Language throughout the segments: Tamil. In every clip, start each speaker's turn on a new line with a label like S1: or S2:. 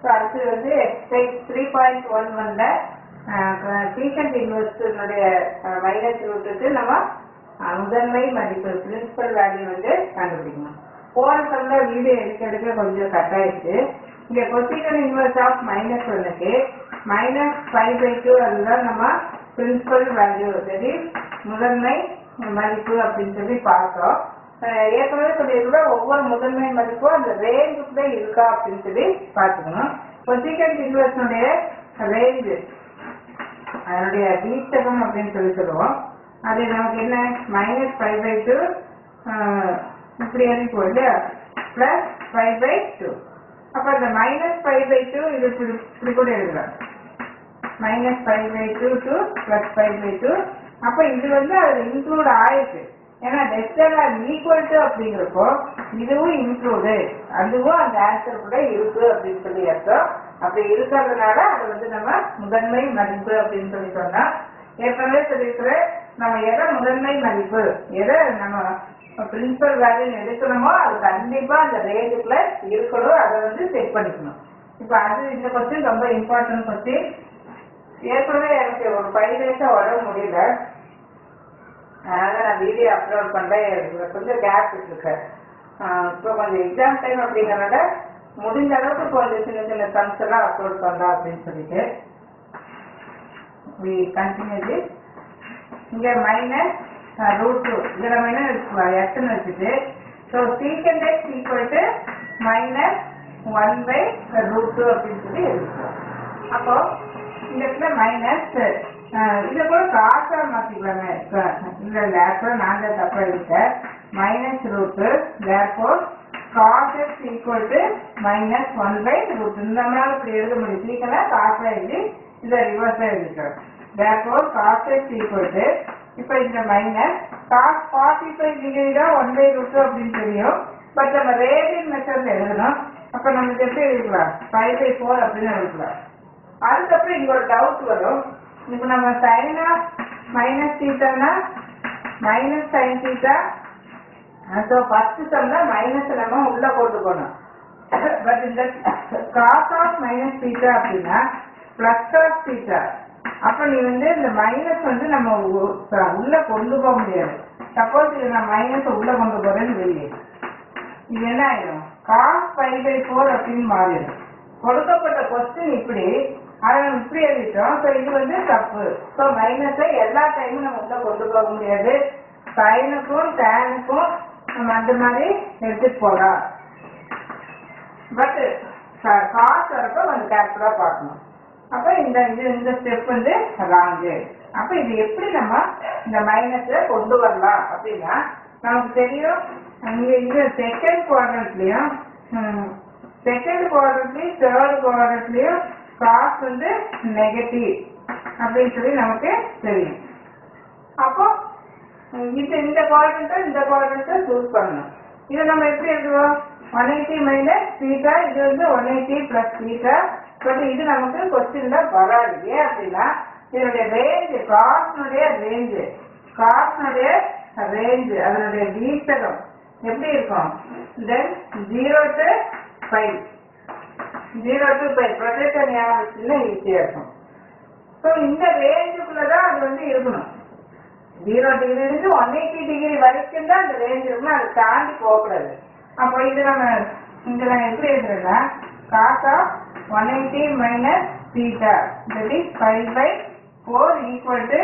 S1: ஸோ அடுத்து வந்து எக்ஸசைஸ் த்ரீ பாயிண்ட் ஒன் ஒன்ல சீக்கண்ட் இன்வெஸ்டனுடைய மைனஸ் ரூட்டுக்கு நம்ம அஹ், முதன்மை மதிப்பு பிரின்சிபல் வேல்யூ வந்து கண்டுபிடிக்கணும் போன சொல்ல வீடியோ எடுக்க எடுக்க கொஞ்சம் கட் ஆயிடுச்சு இங்க கொசிகன் இன்வெர்ஸ் ஆஃப் மைனஸ் ஒன்னுக்கு மைனஸ் ஃபைவ் பை டூ அதுதான் நம்ம பிரின்சிபல் வேல்யூ சரி முதன்மை மதிப்பு அப்படின்னு சொல்லி பார்த்தோம் அஹ் ஏற்கனவே சொல்லியிருக்கோம் ஒவ்வொரு முதன்மை மதிப்பும் அந்த ரேஞ்சுக்குள்ளே இருக்கா அப்படின்னு சொல்லி பார்த்துக்கணும் கொசிகன் இன்வெர்ஸனுடைய ரேஞ்சு அதனுடைய வீச்சகம் அப்படின்னு சொல்லி சொல்லுவோம் அது நமக்கு என்ன மைனஸ் ஃபைவ் பை டூ இப்படி எழுதி போயிட்டு பிளஸ் ஃபைவ் பை டூ அப்போ இந்த மைனஸ் ஃபைவ் பை டூ இது இப்படி இப்படி கூட எழுதலாம் minus five by two to plus five by two அப்போ இது வந்து அதில் இன்க்ளூட் ஆயிருக்கு ஏன்னா டெஸ்டர் ஆர் ஈக்குவல் டு அப்படிங்கிறப்போ இதுவும் இன்க்ளூடு அதுவும் அந்த ஆன்சர் கூட இருக்கு அப்படின்னு சொல்லி அர்த்தம் அப்படி இருக்கிறதுனால அது வந்து நம்ம முதன்மை மதிப்பு அப்படின்னு சொல்லி சொன்னா ஏற்கனவே சொல்லியிருக்கிறேன் நம்ம எதை முதன்மை மதிப்பு எதை நம்ம பிரின்சிபல் வேல்யூ எடுக்கணுமோ அது கண்டிப்பா அந்த ரேஞ்சுக்குள்ள இருக்கணும் அதை வந்து செக் பண்ணிக்கணும் இப்போ அது இந்த கொஸ்டின் ரொம்ப இம்பார்ட்டன்ட் கொஸ்டின் ஏற்கனவே எனக்கு ஒரு ஃபைவ் டேஸா வர முடியல அதனால நான் வீடியோ அப்லோட் பண்ணேன் எனக்கு கொஞ்சம் கேப் இருக்கு இப்போ கொஞ்சம் எக்ஸாம் டைம் அப்படிங்கறனால முடிஞ்ச அளவுக்கு கொஞ்சம் சின்ன சின்ன சம்ஸ் எல்லாம் அப்லோட் பண்ணலாம் அப்படின்னு சொல்லிட்டு வி கண்டினியூ இங்க மைனஸ் ரூட் டூ இதுல மைனஸ் எட்டுன்னு வச்சுட்டு so secant x equal to minus one by root two அப்படின்னு சொல்லி எழுதிக்கிறோம் அப்போ இந்த இடத்துல மைனஸ் இதை கூட காசா மாத்திக்கலாமே இப்ப இல்ல இல்ல ஆக்சுவலா நான் தான் தப்பா எழுதிட்டேன் minus root therefore cos x equal to minus one by root நம்மளால இப்படி எழுத முடியும் சீக்கிரம் காசா எழுதி இதை ரிவர்ஸா எழுதிக்கிறோம் therefore cos x equal to இப்போ இந்த minus cos forty five degree தான் ஒன் பை ரூட் அப்படின்னு தெரியும் பட் நம்ம ரேடியன் மெத்தட்ல எழுதணும் அப்ப நம்ம இதை எப்படி எழுதிக்கலாம் ஃபைவ் பை ஃபோர் அப்படின்னு எழுதிக்கலாம் அதுக்கப்புறம் இங்க ஒரு டவுட் வரும் இப்போ நம்ம சைன் ஆஃப் மைனஸ் தீட்டானா minus sine theta so first சம்ல மைனஸ் நம்ம உள்ள கொண்டு போகணும் பட் இந்த காஸ் ஆஃப் மைனஸ் தீட்டா அப்படின்னா பிளஸ் ஆஃப் தீட்டா அப்ப நீ வந்து இந்த மைனஸ் வந்து நம்ம உ- உள்ள கொண்டு போக முடியாது சப்போஸ் இது நான் மைனஸ் உள்ள கொண்டு போறேன்னு வெளியே இது என்ன ஆயிடும் காஸ் ஃபைவ் பை ஃபோர் அப்படின்னு மாறிடும் கொடுக்கப்பட்ட கொஸ்டின் இப்படி அதை நம்ம இப்படி எழுதிட்டோம் ஸோ இது வந்து தப்பு ஸோ மைனஸை எல்லா டைமும் நம்ம உள்ள கொண்டு போக முடியாது சைனுக்கும் டேனுக்கும் நம்ம அந்த மாதிரி எடுத்துட்டு போகலாம் பட் காசு வரப்போ கொஞ்சம் கேர்ஃபுல்லாக பார்க்கணும் அப்போ இந்த இது இந்த ஸ்டெப் வந்து ராங்கு அப்போ இது எப்படி நம்ம இந்த மைனஸை கொண்டு வரலாம் அப்படின்னா நமக்கு தெரியும் இங்கே இது செகண்ட் குவாட்ரண்ட்லேயும் செகண்ட் குவாட்ரண்ட்லேயும் தேர்ட் குவாட்ரண்ட்லேயும் காசு வந்து நெகட்டிவ் அப்படின்னு சொல்லி நமக்கு தெரியும் அப்போ உம், இது இந்த குவாட்ரண்ட்டை இந்த குவாட்ரண்ட்டை சூஸ் பண்ணணும் இதை நம்ம எப்படி எழுதுவோம் ஒன் எயிட்டி மைனஸ் தீட்டா இது வந்து one eighty plus theta but இது நமக்கு கொஸ்டின்ல வராது ஏன் அப்படின்னா இதனுடைய ரேஞ்சு காஸ்னுடைய ரேஞ்சு காஸ்னுடைய ரேஞ்சு அதனுடைய வீச்சகம் எப்படி இருக்கும் then zero to five zero to five projector ஞாபகத்துல ஈஸியாக இருக்கும் ஸோ இந்த ரேஞ்சுக்குள்ள தான் அது வந்து இருக்கணும் ஜீரோ டிகிரி இருந்து ஒன் எயிட்டி டிகிரி வரைக்கும் தான் அந்த ரேஞ்ச் இருக்கணும் அதை தாண்டி போகக்கூடாது அப்போ இது நம்ம இங்க நான் எப்படி எழுதுறேன்னா cos of one eighty minus theta that is five by four equal to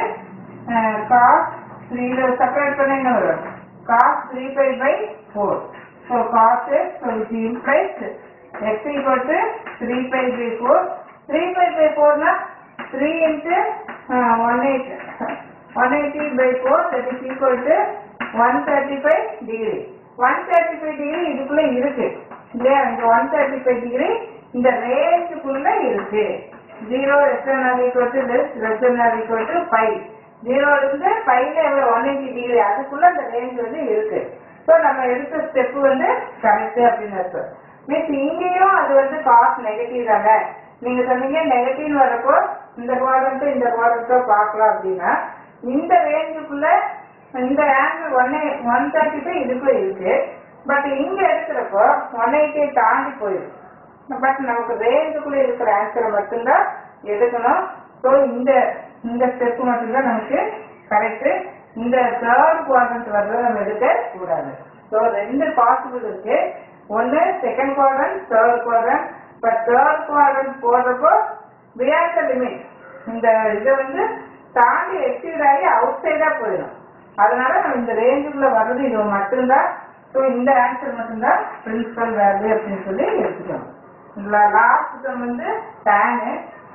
S1: cos three separate பண்ண என்ன வரும் cos three by by four so cos x so it implies x equal to three by by four three by by ஃபோர்னா three into one eight one eighty by four that is equal to one thirty five degree one thirty five degree இதுக்குள்ள இருக்கு இல்லையா இந்த ஒன் தேர்ட்டி ஃபைவ் டிகிரி இந்த ரேஞ்சுக்குள்ள இருக்கு zero less or equal to less less or equal to five zero இருந்து ஃபைவ்ல எவ்வளோ ஒன் எயிட்டி டிகிரி அதுக்குள்ள அந்த ரேஞ்ச் வந்து இருக்கு ஸோ நம்ம எடுத்த ஸ்டெப் வந்து கரெக்ட் அப்படின்னு அர்த்தம் மீன்ஸ் இங்கேயும் அது வந்து காஸ்ட் நெகட்டிவ் தானே நீங்க சொன்னீங்க நெகட்டிவ் வரப்போ இந்த குவாட்ரண்ட்டோ இந்த குவாட்ரண்ட்டோ பார்க்கலாம் அப்படின்னா இந்த ரேஞ்சுக்குள்ள இந்த angle one one thirty five இதுக்குள்ள இருக்கு பட் இங்க எடுக்கிறப்போ ஒன் எயிட்டி தாண்டி போயிடும் பட் நமக்கு ரேஞ்சுக்குள்ள இருக்கிற ஆன்சரை மட்டும்தான் எடுக்கணும் ஸோ இந்த இந்த ஸ்டெப் மட்டும்தான் நமக்கு கரெக்ட் இந்த தேர்ட் குவாட்ரண்ட் வர்றதை நம்ம எடுக்க கூடாது ஸோ ரெண்டு பாசிபிள் இருக்கு ஒன்று second quadrant third quadrant but third quadrant போடுறப்போ பியாண்ட் த லிமிட் இந்த இதை வந்து தாண்டி எக்ஸீட் ஆகி அவுட் சைடா போயிடும் அதனால நம்ம இந்த ரேஞ்சுக்குள்ள வர்றது இது மட்டும்தான் ஸோ இந்த ஆன்சர் மட்டும்தான் பிரின்சிபல் வேல்யூ அப்படின்னு சொல்லி எடுத்துக்கணும் லாஸ்ட் சம் வந்து tan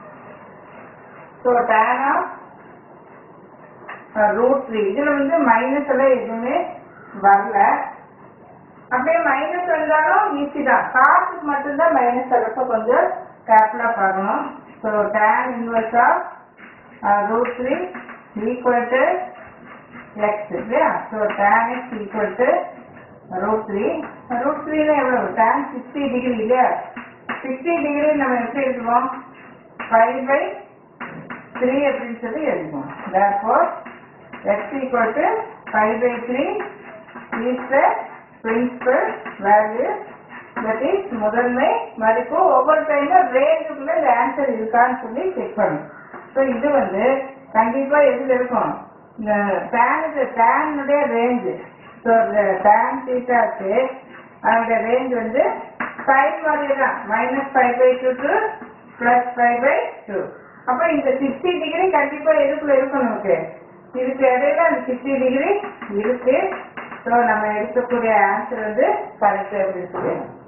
S1: so tan of root three இதுல வந்து மைனஸ் எல்லாம் எதுவுமே வரல அப்படியே மைனஸ் வந்தாலும் ஈஸி தான் காசுக்கு மட்டும்தான் மைனஸ் வரப்ப கொஞ்சம் கேர்ஃபுல்லா பார்க்கணும் so tan inverse of root three equal to x இல்லையா so tan x equal to root three root த்ரீல எவ்வளவு டேன் சிக்ஸ்டி டிகிரி இல்லையா சிக்ஸ்டி டிகிரி நம்ம எப்படி எழுதுவோம் ஃபைவ் பை த்ரீ அப்படின்னு சொல்லி எழுதுவோம் therefore x equal to 5 by 3 is the principal value that is முதன்மை மதிப்பு ஒவ்வொரு டைமும் ரேஞ்சுக்குள்ள இந்த ஆன்சர் இருக்கான்னு சொல்லி செக் பண்ணணும் ஸோ இது வந்து கண்டிப்பா எதுல இருக்கும் இந்த டேனுக்கு டேனுடைய ரேஞ்சு ஸோ டேன் தீட்டாக்கு அதனுடைய ரேஞ்ச் வந்து ஃபைவ் மாதிரி தான் minus five by two to plus five by two அப்போ இந்த சிக்ஸ்டி டிகிரி கண்டிப்பா எதுக்குள்ள இருக்கும் நமக்கு இதுக்கு இடையில அந்த சிக்ஸ்டி டிகிரி இருக்கு ஸோ நம்ம எடுக்கக்கூடிய ஆன்சர் வந்து கரெக்ட் அப்படின்னு சொல்லி